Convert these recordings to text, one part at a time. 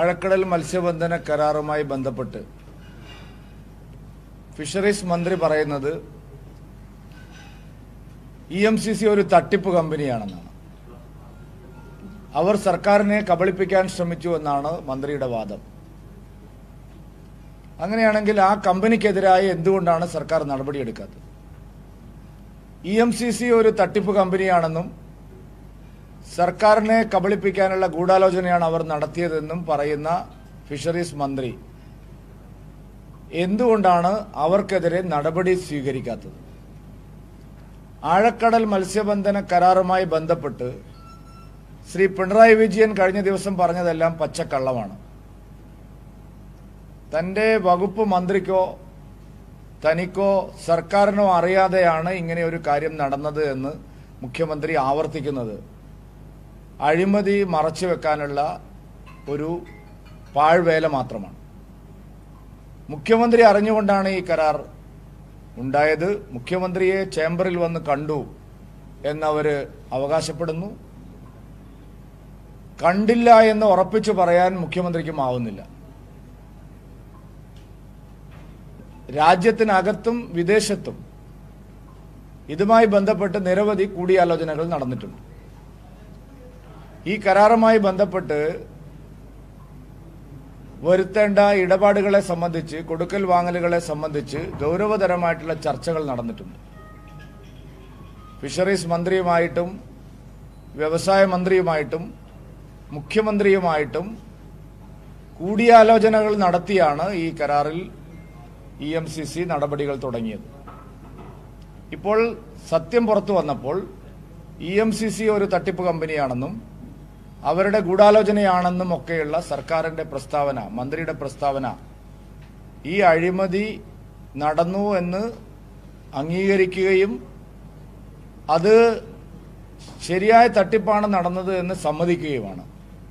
ആഴക്കടൽ മത്സ്യബന്ധന കരാറുമായി ബന്ധപ്പെട്ട് ഫിഷറീസ് മന്ത്രി പറയുന്നത് ഇ എം സി സി ഒരു തട്ടിപ്പ് കമ്പനിയാണെന്നാണ് അവർ സർക്കാരിനെ കബളിപ്പിക്കാൻ ശ്രമിച്ചു എന്നാണ് മന്ത്രിയുടെ വാദം അങ്ങനെയാണെങ്കിൽ ആ കമ്പനിക്കെതിരായി എന്തുകൊണ്ടാണ് സർക്കാർ നടപടിയെടുക്കാത്തത് ഇ എം സി സി ഒരു തട്ടിപ്പ് കമ്പനിയാണെന്നും സർക്കാരിനെ കബളിപ്പിക്കാനുള്ള ഗൂഢാലോചനയാണ് അവർ നടത്തിയതെന്നും പറയുന്ന ഫിഷറീസ് മന്ത്രി എന്തുകൊണ്ടാണ് അവർക്കെതിരെ നടപടി സ്വീകരിക്കാത്തത് ആഴക്കടൽ മത്സ്യബന്ധന കരാറുമായി ബന്ധപ്പെട്ട് ശ്രീ പിണറായി വിജയൻ കഴിഞ്ഞ ദിവസം പറഞ്ഞതെല്ലാം പച്ചക്കള്ളമാണ് തന്റെ വകുപ്പ് മന്ത്രിക്കോ തനിക്കോ സർക്കാരിനോ അറിയാതെയാണ് ഇങ്ങനെ ഒരു കാര്യം നടന്നത് എന്ന് മുഖ്യമന്ത്രി ആവർത്തിക്കുന്നത് അഴിമതി മറച്ചു വെക്കാനുള്ള ഒരു പാഴ്വേല മാത്രമാണ് മുഖ്യമന്ത്രി അറിഞ്ഞുകൊണ്ടാണ് ഈ കരാർ ഉണ്ടായത് മുഖ്യമന്ത്രിയെ ചേംബറിൽ വന്ന് കണ്ടു എന്നവര് അവകാശപ്പെടുന്നു കണ്ടില്ല എന്ന് ഉറപ്പിച്ചു പറയാൻ മുഖ്യമന്ത്രിക്കും ആവുന്നില്ല രാജ്യത്തിനകത്തും വിദേശത്തും ഇതുമായി ബന്ധപ്പെട്ട് നിരവധി കൂടിയാലോചനകൾ നടന്നിട്ടുണ്ട് ഈ കരാറുമായി ബന്ധപ്പെട്ട് വരുത്തേണ്ട ഇടപാടുകളെ സംബന്ധിച്ച് കൊടുക്കൽ വാങ്ങലുകളെ സംബന്ധിച്ച് ഗൗരവതരമായിട്ടുള്ള ചർച്ചകൾ നടന്നിട്ടുണ്ട് ഫിഷറീസ് മന്ത്രിയുമായിട്ടും വ്യവസായ മന്ത്രിയുമായിട്ടും മുഖ്യമന്ത്രിയുമായിട്ടും കൂടിയാലോചനകൾ നടത്തിയാണ് ഈ കരാറിൽ ഇ എം സി സി നടപടികൾ തുടങ്ങിയത് ഇപ്പോൾ സത്യം പുറത്തു വന്നപ്പോൾ ഇ എം സി സി ഒരു തട്ടിപ്പ് കമ്പനിയാണെന്നും അവരുടെ ഗൂഢാലോചനയാണെന്നും ഒക്കെയുള്ള സർക്കാരിന്റെ പ്രസ്താവന മന്ത്രിയുടെ പ്രസ്താവന ഈ അഴിമതി നടന്നു എന്ന് അംഗീകരിക്കുകയും അത് ശരിയായ തട്ടിപ്പാണ് നടന്നത് എന്ന് സമ്മതിക്കുകയുമാണ്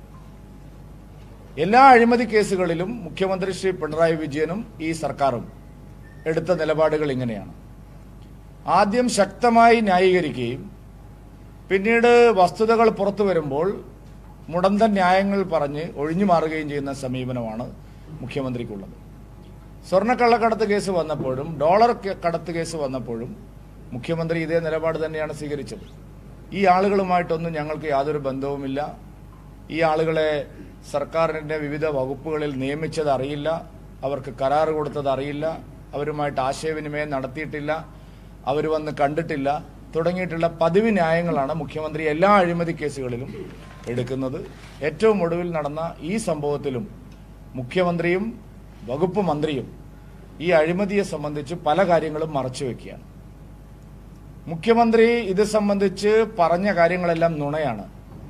എല്ലാ അഴിമതി കേസുകളിലും മുഖ്യമന്ത്രി ശ്രീ പിണറായി വിജയനും ഈ സർക്കാരും എടുത്ത നിലപാടുകൾ ഇങ്ങനെയാണ് ആദ്യം ശക്തമായി ന്യായീകരിക്കുകയും പിന്നീട് വസ്തുതകൾ പുറത്തു വരുമ്പോൾ മുടന്തൻ ന്യായങ്ങൾ പറഞ്ഞ് ഒഴിഞ്ഞു മാറുകയും ചെയ്യുന്ന സമീപനമാണ് മുഖ്യമന്ത്രിക്കുള്ളത് സ്വർണ്ണക്കള്ളക്കടത്ത് കേസ് വന്നപ്പോഴും ഡോളർ ക- കടത്ത് കേസ് വന്നപ്പോഴും മുഖ്യമന്ത്രി ഇതേ നിലപാട് തന്നെയാണ് സ്വീകരിച്ചത് ഈ ആളുകളുമായിട്ടൊന്നും ഞങ്ങൾക്ക് യാതൊരു ബന്ധവുമില്ല ഈ ആളുകളെ സർക്കാരിന്റെ വിവിധ വകുപ്പുകളിൽ നിയമിച്ചത് അറിയില്ല അവർക്ക് കരാർ കൊടുത്തത് അറിയില്ല അവരുമായിട്ട് ആശയവിനിമയം നടത്തിയിട്ടില്ല അവർ വന്ന് കണ്ടിട്ടില്ല തുടങ്ങിയിട്ടുള്ള പതിവ് ന്യായങ്ങളാണ് മുഖ്യമന്ത്രി എല്ലാ അഴിമതി കേസുകളിലും എടുക്കുന്നത് ഏറ്റവും ഒടുവിൽ നടന്ന ഈ സംഭവത്തിലും മുഖ്യമന്ത്രിയും വകുപ്പ് മന്ത്രിയും ഈ അഴിമതിയെ സംബന്ധിച്ച് പല കാര്യങ്ങളും മറച്ചുവെക്കുകയാണ് മുഖ്യമന്ത്രി ഇത് സംബന്ധിച്ച് പറഞ്ഞ കാര്യങ്ങളെല്ലാം നുണയാണ്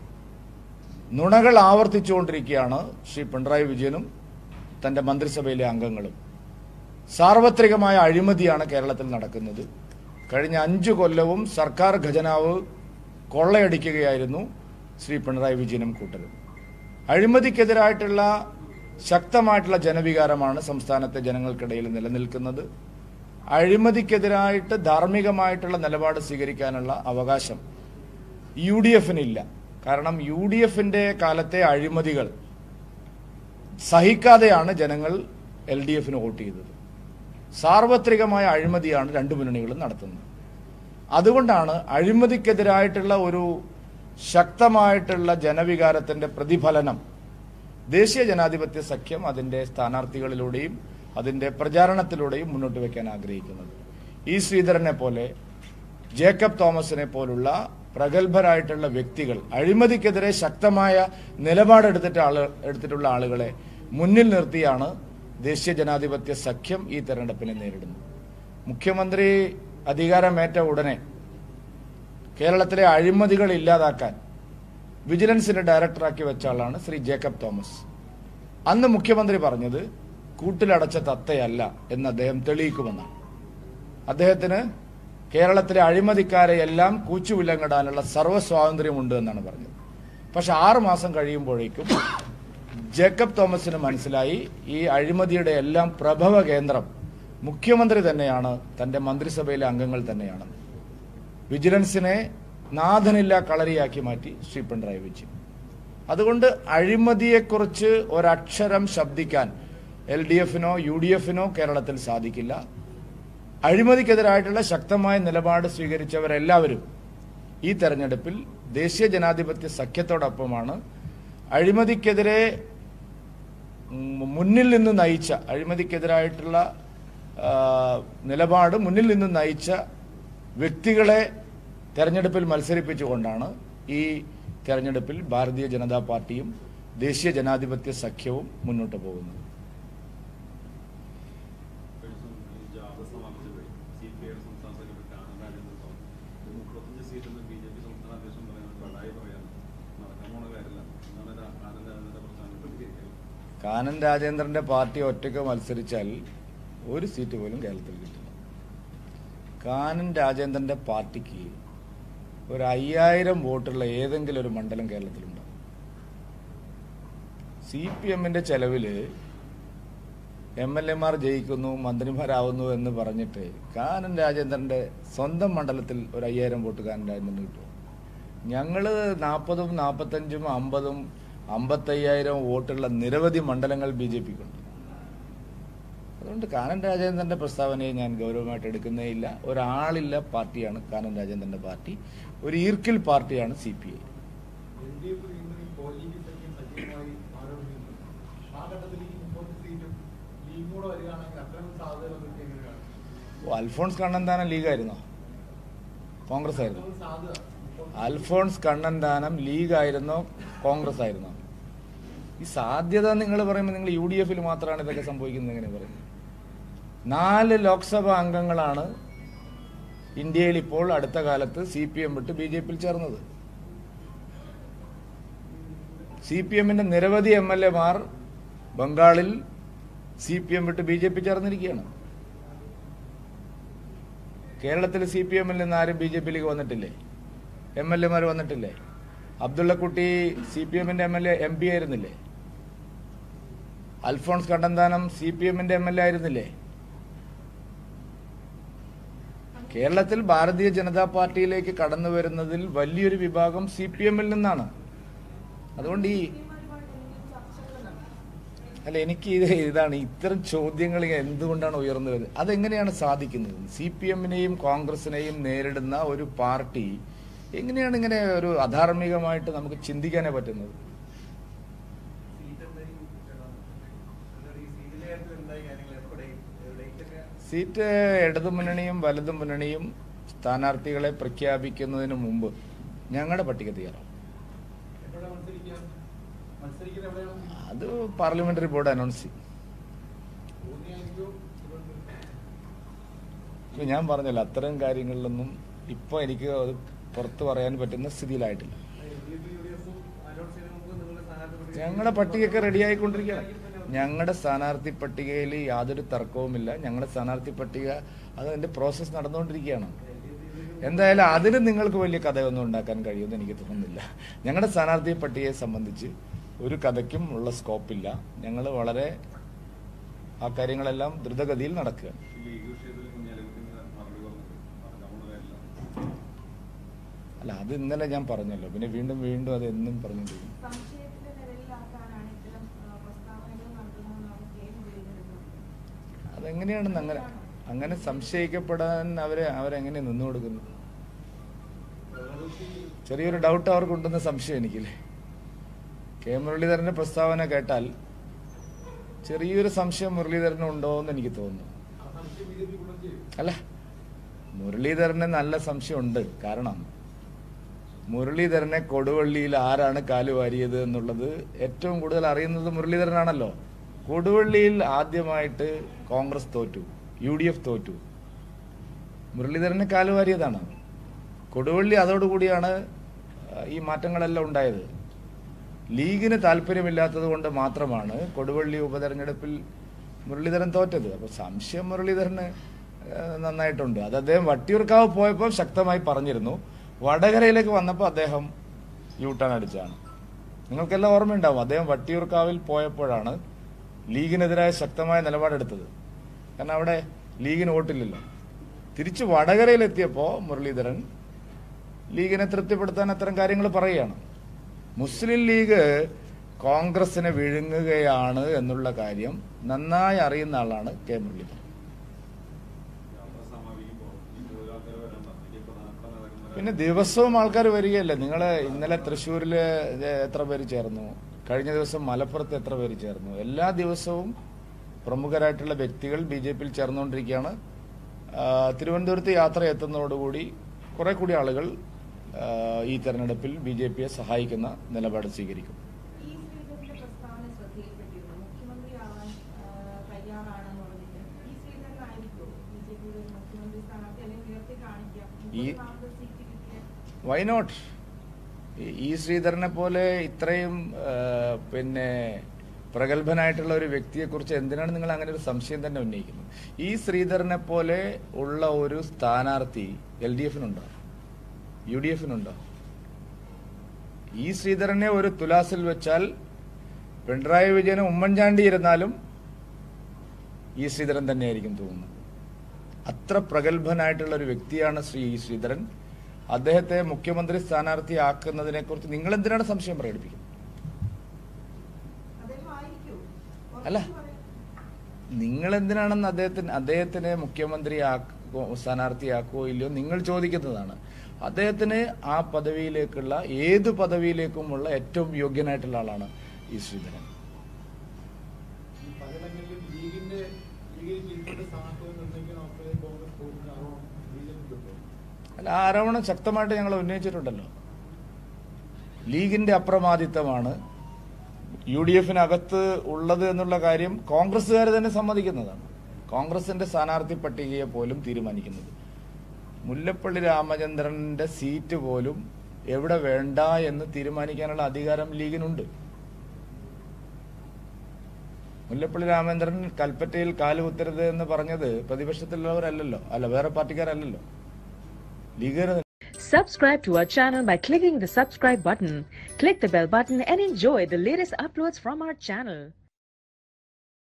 നുണകൾ ആവർത്തിച്ചുകൊണ്ടിരിക്കുകയാണ് ശ്രീ പിണറായി വിജയനും തന്റെ മന്ത്രിസഭയിലെ അംഗങ്ങളും സാർവത്രികമായ അഴിമതിയാണ് കേരളത്തിൽ നടക്കുന്നത് കഴിഞ്ഞ അഞ്ചു കൊല്ലവും സർക്കാർ ഖജനാവ് കൊള്ളയടിക്കുകയായിരുന്നു ശ്രീ പിണറായി വിജയനും കൂട്ടരും അഴിമതിക്കെതിരായിട്ടുള്ള ശക്തമായിട്ടുള്ള ജനവികാരമാണ് സംസ്ഥാനത്തെ ജനങ്ങൾക്കിടയിൽ നിലനിൽക്കുന്നത് അഴിമതിക്കെതിരായിട്ട് ധാർമ്മികമായിട്ടുള്ള നിലപാട് സ്വീകരിക്കാനുള്ള അവകാശം യു ഡി എഫിനില്ല കാരണം യു ഡി എഫിന്റെ കാലത്തെ അഴിമതികൾ സഹിക്കാതെയാണ് ജനങ്ങൾ എൽ ഡി എഫിന് വോട്ട് ചെയ്തത് സാർവത്രികമായ അഴിമതിയാണ് രണ്ടു മുന്നണികളും നടത്തുന്നത് അതുകൊണ്ടാണ് അഴിമതിക്കെതിരായിട്ടുള്ള ഒരു ശക്തമായിട്ടുള്ള ജനവികാരത്തിന്റെ പ്രതിഫലനം ദേശീയ ജനാധിപത്യ സഖ്യം അതിന്റെ സ്ഥാനാർത്ഥികളിലൂടെയും അതിന്റെ പ്രചാരണത്തിലൂടെയും മുന്നോട്ട് വെക്കാൻ ആഗ്രഹിക്കുന്നത് ഇ ശ്രീധരനെ പോലെ ജേക്കബ് തോമസിനെ പോലുള്ള പ്രഗത്ഭരായിട്ടുള്ള വ്യക്തികൾ അഴിമതിക്കെതിരെ ശക്തമായ നിലപാടെടുത്തിട്ട് ആള് എടുത്തിട്ടുള്ള ആളുകളെ മുന്നിൽ നിർത്തിയാണ് ദേശീയ ജനാധിപത്യ സഖ്യം ഈ തെരഞ്ഞെടുപ്പിനെ നേരിടുന്നത് മുഖ്യമന്ത്രി അധികാരമേറ്റ ഉടനെ കേരളത്തിലെ അഴിമതികൾ ഇല്ലാതാക്കാൻ വിജിലൻസിന്റെ ഡയറക്ടറാക്കി വെച്ച ആളാണ് ശ്രീ ജേക്കബ് തോമസ് അന്ന് മുഖ്യമന്ത്രി പറഞ്ഞത് കൂട്ടിലടച്ച തത്തയല്ല എന്ന് അദ്ദേഹം തെളിയിക്കുമെന്നാണ് അദ്ദേഹത്തിന് കേരളത്തിലെ അഴിമതിക്കാരെ എല്ലാം കൂച്ചുവിലങ്ങിടാനുള്ള സർവ്വ സ്വാതന്ത്ര്യമുണ്ട് എന്നാണ് പറഞ്ഞത് പക്ഷെ ആറു മാസം കഴിയുമ്പോഴേക്കും ജേക്കബ് തോമസിന് മനസ്സിലായി ഈ അഴിമതിയുടെ എല്ലാം പ്രഭവ കേന്ദ്രം മുഖ്യമന്ത്രി തന്നെയാണ് തന്റെ മന്ത്രിസഭയിലെ അംഗങ്ങൾ തന്നെയാണ് വിജിലൻസിനെ നാഥനില്ല കളരിയാക്കി മാറ്റി ശ്രീ പിണറായി വിജയൻ അതുകൊണ്ട് അഴിമതിയെക്കുറിച്ച് ഒരക്ഷരം ശബ്ദിക്കാൻ എൽ ഡി എഫിനോ യു ഡി എഫിനോ കേരളത്തിൽ സാധിക്കില്ല അഴിമതിക്കെതിരായിട്ടുള്ള ശക്തമായ നിലപാട് സ്വീകരിച്ചവരെല്ലാവരും ഈ തെരഞ്ഞെടുപ്പിൽ ദേശീയ ജനാധിപത്യ സഖ്യത്തോടൊപ്പമാണ് അഴിമതിക്കെതിരെ ഉം, മുന്നിൽ നിന്ന് നയിച്ച അഴിമതിക്കെതിരായിട്ടുള്ള ആ, നിലപാട് മുന്നിൽ നിന്ന് നയിച്ച വ്യക്തികളെ തെരഞ്ഞെടുപ്പിൽ മത്സരിപ്പിച്ചുകൊണ്ടാണ് ഈ തെരഞ്ഞെടുപ്പിൽ ഭാരതീയ ജനതാ പാർട്ടിയും ദേശീയ ജനാധിപത്യ സഖ്യവും മുന്നോട്ട് പോകുന്നത് ജാഥ സമാപിച്ചപ്പോഴേ സി പി ഐയുടെ സംസ്ഥാന സെക്രട്ടറി കാനം രാജേന്ദ്രൻ സ്വാമി മുപ്പത്തഞ്ച് സീറ്റെന്ന് ബി ജെ പി സംസ്ഥാന അധ്യക്ഷൻ പറയുന്നത് കടായി പറയാൻ നടക്കാൻ പോണ കാര്യമല്ല എന്നാണ് രാ- കാനം രാജേന്ദ്രന്റെ പ്രസ്ഥാനം പ്രതികരിക്കുന്നത് കാനൻ രാജേന്ദ്രന്റെ പാർട്ടി ഒറ്റയ്ക്ക് മത്സരിച്ചാൽ ഒരു സീറ്റ് പോലും കേരളത്തിൽ കിട്ടില്ല കാനൻ രാജേന്ദ്രന്റെ പാർട്ടിക്ക് ഒരു അയ്യായിരം വോട്ടുള്ള ഏതെങ്കിലും ഒരു മണ്ഡലം കേരളത്തിലുണ്ടാവും സി പി എമ്മിന്റെ ചെലവില് എം എൽ എമാർ ജയിക്കുന്നു മന്ത്രിമാരാവുന്നു എന്ന് പറഞ്ഞിട്ട് കാനൻ രാജേന്ദ്രന്റെ സ്വന്തം മണ്ഡലത്തിൽ ഒരു അയ്യായിരം വോട്ട് കാനൻ രാജേന്ദ്രന് കിട്ടും ഞങ്ങള് നാൽപ്പതും നാൽപ്പത്തഞ്ചും അമ്പതും അമ്പത്തയ്യായിരം വോട്ടുള്ള നിരവധി മണ്ഡലങ്ങൾ ബി ജെ പിക്കുണ്ട് അതുകൊണ്ട് കാനൻ രാജേന്ദ്രന്റെ പ്രസ്താവനയെ ഞാൻ ഗൗരവമായിട്ട് എടുക്കുന്നേയില്ല ഒരാളില്ല പാർട്ടിയാണ് കാനൻ രാജേന്ദ്രന്റെ പാർട്ടി ഒരു ഈർക്കിൽ പാർട്ടിയാണ് C P I L D F വീണ്ടും ഈ കോലീബി സഖ്യം സജീവമായി ആരോപിക്കുന്നു ആ ഘട്ടത്തിൽ ഈ മുപ്പത് സീറ്റും ലീഗ് കൂടെ വരികയാണെങ്കിൽ അത്തരം സാധ്യതകളൊക്കെ എങ്ങനെയാണ് ഓ, അൽഫോൺസ് കണ്ണന്താനം ലീഗായിരുന്നോ കോൺഗ്രസ് ആയിരുന്നു അത്തരം സാധ്യത ഇപ്പോൾ അൽഫോൺസ് കണ്ണന്താനം ലീഗായിരുന്നോ കോൺഗ്രസ് ആയിരുന്നോ ഈ സാധ്യത നിങ്ങൾ പറയുമ്പോൾ നിങ്ങൾ യു ഡി എഫിൽ മാത്രമാണ് ഇതൊക്കെ സംഭവിക്കുന്നത് എങ്ങനെ പറയുന്നത് നാല് ലോക്സഭാ അംഗങ്ങളാണ് ഇന്ത്യയിൽ ഇപ്പോൾ അടുത്ത കാലത്ത് സി പി എം വിട്ട് ബി ജെ പിയിൽ ചേർന്നത് സി പി എമ്മിന്റെ നിരവധി എം എൽ എമാർ ബംഗാളിൽ സി പി എം വിട്ട് ബി ജെ പി ചേർന്നിരിക്കുകയാണ് കേരളത്തിൽ സി പി എമ്മിൽ നിന്ന് ആരും ബി ജെ പിയിലേക്ക് വന്നിട്ടില്ലേ എം എൽ എമാർ വന്നിട്ടില്ലേ അബ്ദുള്ളക്കുട്ടി സി പി എമ്മിന്റെ M L A M P ആയിരുന്നില്ലേ അൽഫോൺസ് കണ്ടന്താനം സി പി എമ്മിന്റെ എം എൽ എ ആയിരുന്നില്ലേ കേരളത്തിൽ ഭാരതീയ ജനതാ പാർട്ടിയിലേക്ക് കടന്നു വരുന്നതിൽ വലിയൊരു വിഭാഗം സി പി എമ്മിൽ നിന്നാണ് അതുകൊണ്ട് ഈ അല്ല എനിക്ക് ഇത് ഇതാണ് ഇത്തരം ചോദ്യങ്ങൾ എന്തുകൊണ്ടാണ് ഉയർന്നു വരുന്നത് അതെങ്ങനെയാണ് സാധിക്കുന്നത് സി പി എമ്മിനെയും കോൺഗ്രസിനെയും നേരിടുന്ന ഒരു പാർട്ടി എങ്ങനെയാണ് ഇങ്ങനെ ഒരു അധാർമികമായിട്ട് നമുക്ക് ചിന്തിക്കാനേ പറ്റുന്നത് സീറ്റ് എന്തായി ഈ സീറ്റിന്റെ കാര്യത്തിൽ എന്തായി കാര്യങ്ങൾ എപ്പോഴേയും എവിടേക്കൊക്കെ സീറ്റ് ഇടതു മുന്നണിയും വലതു മുന്നണിയും സ്ഥാനാർത്ഥികളെ പ്രഖ്യാപിക്കുന്നതിന് മുമ്പ് ഞങ്ങളുടെ പട്ടിക തയ്യാറാവും എപ്പോഴാണ് മത്സരിക്കുക മത്സരിക്കുന്നത് എവിടെയാണ് അത് പാർലമെന്ററി ബോർഡ് അനൗൺസ് ചെയ്യും ഭൂമിയായിരിക്കും ഇപ്പൊ ഞാൻ പറഞ്ഞല്ലോ അത്തരം കാര്യങ്ങളിലൊന്നും ഇപ്പൊ എനിക്ക് അത് പുറത്തു പറയാൻ പറ്റുന്ന സ്ഥിതിയിലായിട്ടില്ല ഞങ്ങളുടെ പട്ടികയൊക്കെ റെഡിയായിക്കൊണ്ടിരിക്കുകയാണ് ഞങ്ങളുടെ സ്ഥാനാർത്ഥി പട്ടികയിൽ യാതൊരു തർക്കവുമില്ല ഞങ്ങളുടെ സ്ഥാനാർത്ഥി പട്ടിക അത് അതിന്റെ പ്രോസസ്സ് നടന്നുകൊണ്ടിരിക്കുകയാണ് എന്തായാലും അതിന് നിങ്ങൾക്ക് വലിയ കഥയൊന്നും ഉണ്ടാക്കാൻ കഴിയുമെന്ന് എനിക്ക് തോന്നുന്നില്ല ഞങ്ങളുടെ സ്ഥാനാർത്ഥി പട്ടികയെ സംബന്ധിച്ച് ഒരു കഥയ്ക്കും ഉള്ള സ്കോപ്പില്ല ഞങ്ങൾ വളരെ ആ കാര്യങ്ങളെല്ലാം ദ്രുതഗതിയിൽ നടക്കുകയാണ് ഈ ലീഗ് വിഷയത്തിൽ കുഞ്ഞാലിക്കുട്ടിന് മറുപടി പറഞ്ഞിട്ട് നടക്കാൻ പോണ കാര്യമില്ല അല്ല അത് ഇന്നലെ ഞാൻ പറഞ്ഞല്ലോ പിന്നെ വീണ്ടും വീണ്ടും അത് എന്നും പറഞ്ഞുകൊണ്ടിരിക്കും സംശയത്തിന്റെ നിഴലിലാക്കാനാണ് ഇത്തരം ആ, പ്രസ്താവനകൾ നടത്തുന്നതെന്നാണ് കെ മുരളീധരൻ അതെങ്ങനെയാണെന്ന് അങ്ങനെ അങ്ങനെ സംശയിക്കപ്പെടാൻ അവരെ അവരെങ്ങനെ നിന്നു കൊടുക്കുന്നത് ചെറിയൊരു ഡൗട്ട് അവർക്കുണ്ടെന്ന് സംശയം എനിക്കില്ലേ കെ മുരളീധരന്റെ പ്രസ്താവന കേട്ടാൽ ചെറിയൊരു സംശയം മുരളീധരന് ഉണ്ടോ എന്ന് എനിക്ക് തോന്നുന്നു ആ സംശയം ബി ജെ പി ഗുണം ചെയ്യും അല്ല മുരളീധരന് നല്ല സംശയമുണ്ട് കാരണം മുരളീധരനെ കൊടുവള്ളിയിൽ ആരാണ് കാല് വാരിയത് എന്നുള്ളത് ഏറ്റവും കൂടുതൽ അറിയുന്നത് മുരളീധരനാണല്ലോ കൊടുവള്ളിയിൽ ആദ്യമായിട്ട് കോൺഗ്രസ് തോറ്റു യു ഡി എഫ് തോറ്റു മുരളീധരനെ കാല് വാരിയതാണ് കൊടുവള്ളി അതോടുകൂടിയാണ് ആ, ഈ മാറ്റങ്ങളെല്ലാം ഉണ്ടായത് ലീഗിന് താല്പര്യമില്ലാത്തത് കൊണ്ട് മാത്രമാണ് കൊടുവള്ളി ഉപതെരഞ്ഞെടുപ്പിൽ മുരളീധരൻ തോറ്റത് അപ്പൊ സംശയം മുരളീധരന് ആ, നന്നായിട്ടുണ്ട് അത് അദ്ദേഹം വട്ടിയൂർക്കാവ് പോയപ്പോൾ ശക്തമായി പറഞ്ഞിരുന്നു വടകരയിലേക്ക് വന്നപ്പോൾ അദ്ദേഹം യൂ ടേൺ അടിച്ചാണ് നിങ്ങൾക്കെല്ലാം ഓർമ്മയുണ്ടാവും അദ്ദേഹം വട്ടിയൂർക്കാവിൽ പോയപ്പോഴാണ് ലീഗിനെതിരായ ശക്തമായ നിലപാടെടുത്തത് കാരണം അവിടെ ലീഗിന് വോട്ടില്ലല്ലോ തിരിച്ച് വടകരയിലെത്തിയപ്പോൾ മുരളീധരൻ ലീഗിനെ തൃപ്തിപ്പെടുത്താൻ അത്തരം കാര്യങ്ങൾ പറയുകയാണ് മുസ്ലിം ലീഗ് കോൺഗ്രസിനെ വിഴുങ്ങുകയാണ് എന്നുള്ള കാര്യം നന്നായി അറിയുന്ന ആളാണ് കെ മുരളീധരൻ യാത്ര സമാപിക്കുമ്പോൾ ഈ കൂടുതൽ ആൾക്കാർ വരണ്ട ഈ പ്രധാനപ്പെട്ട നേതാക്കന്മാരെ പിന്നെ ദിവസവും ആൾക്കാർ വരികയല്ലേ നിങ്ങൾ ഇന്നലെ തൃശ്ശൂരിൽ എത്ര പേര് ചേർന്നു കഴിഞ്ഞ ദിവസം മലപ്പുറത്ത് എത്ര പേര് ചേർന്നു എല്ലാ ദിവസവും പ്രമുഖരായിട്ടുള്ള വ്യക്തികൾ ബി ജെ പിയിൽ ചേർന്നുകൊണ്ടിരിക്കുകയാണ് ആ, തിരുവനന്തപുരത്ത് യാത്ര എത്തുന്നതോടുകൂടി കുറെ കൂടി ആളുകൾ ആ, ഈ തെരഞ്ഞെടുപ്പിൽ ബി ജെ പിയെ സഹായിക്കുന്ന നിലപാട് സ്വീകരിക്കും ഈ ശ്രീധരന്റെ പ്രസ്താവന ശ്രദ്ധയിൽപ്പെട്ടിരുന്നു മുഖ്യമന്ത്രിയാവാൻ ആ, തയ്യാറാണെന്ന് പറഞ്ഞിട്ട് ഈ ശ്രീധരനായിരിക്കും ബി ജെ പിയുടെ ഒരു മുഖ്യമന്ത്രി സ്ഥാനാർത്ഥി അല്ലെങ്കിൽ ഉയർത്തി കാണിക്കാം ഈ- മുപ്പതാമത് സീറ്റ് കിട്ടിയ വൈ നോട്ട് ഈ ശ്രീധരനെ പോലെ ഇത്രയും ആ, പിന്നെ പ്രഗത്ഭനായിട്ടുള്ള ഒരു വ്യക്തിയെക്കുറിച്ച് എന്തിനാണ് നിങ്ങൾ അങ്ങനെ ഒരു സംശയം തന്നെ ഉന്നയിക്കുന്നത് ഈ ശ്രീധരനെ പോലെ ഉള്ള ഒരു സ്ഥാനാർത്ഥി എൽ ഡി എഫിനുണ്ടോ യു ഡി എഫിനുണ്ടോ ഈ ശ്രീധരനെ ഒരു തുലാസിൽ വെച്ചാൽ പിണറായി വിജയനും ഉമ്മൻചാണ്ടി ഇരുന്നാലും ഈ ശ്രീധരൻ തന്നെയായിരിക്കും തോന്നുന്നത് അത്ര പ്രഗത്ഭനായിട്ടുള്ള ഒരു വ്യക്തിയാണ് ശ്രീ ഇ. ശ്രീധരൻ അദ്ദേഹത്തെ മുഖ്യമന്ത്രി സ്ഥാനാർത്ഥിയാക്കുന്നതിനെ കുറിച്ച് നിങ്ങൾ എന്തിനാണ് സംശയം പ്രകടിപ്പിക്കുന്നത് അദ്ദേഹം ആയിരിക്കും അല്ല. ഉറപ്പിച്ച് പറയാം. നിങ്ങൾ എന്തിനാണെന്ന് അദ്ദേഹത്തിന് അദ്ദേഹത്തിനെ മുഖ്യമന്ത്രി ആക്കോ സ്ഥാനാർത്ഥിയാക്കോ ഇല്ലയോ നിങ്ങൾ ചോദിക്കുന്നതാണ് അദ്ദേഹത്തിന് ആ പദവിയിലേക്കുള്ള ഏത് പദവിയിലേക്കുമുള്ള ഏറ്റവും യോഗ്യനായിട്ടുള്ള ആളാണ് ഈ ശ്രീധരൻ ഈ പലയിടങ്ങളിലും ലീഗിന്റെ ലീഗിൽ ലീഗിന്റെ സ്ഥാനാർത്ഥികൾ നിർണ്ണയിക്കാൻ അവസരം കോൺഗ്രസ് പോകുന്ന ആരോപണം ബി ജെ പിക്കുണ്ടോ അല്ല ആ ആരോപണം ശക്തമായിട്ട് ഞങ്ങൾ ഉന്നയിച്ചിട്ടുണ്ടല്ലോ ലീഗിന്റെ അപ്രമാദിത്വമാണ് യു ഡി എഫിനകത്ത് ഉള്ളത് എന്നുള്ള കാര്യം കോൺഗ്രസ്സുകാർ തന്നെ സമ്മതിക്കുന്നതാണ് കോൺഗ്രസിന്റെ സ്ഥാനാർത്ഥി പട്ടികയെ പോലും തീരുമാനിക്കുന്നത് മുല്ലപ്പള്ളി രാമചന്ദ്രന്റെ സീറ്റ് പോലും എവിടെ വേണ്ട എന്ന് തീരുമാനിക്കാനുള്ള അധികാരം ലീഗിനുണ്ട് മുല്ലപ്പള്ളി രാമചന്ദ്രൻ കൽപ്പറ്റയിൽ കാലുകുത്തരുത് എന്ന് പറഞ്ഞത് പ്രതിപക്ഷത്തിലുള്ളവരല്ലല്ലോ അല്ല വേറെ പാർട്ടിക്കാരല്ലല്ലോ ലീഗുകാർ Subscribe to our channel by clicking the subscribe button. Click the bell button and enjoy the latest uploads from our channel.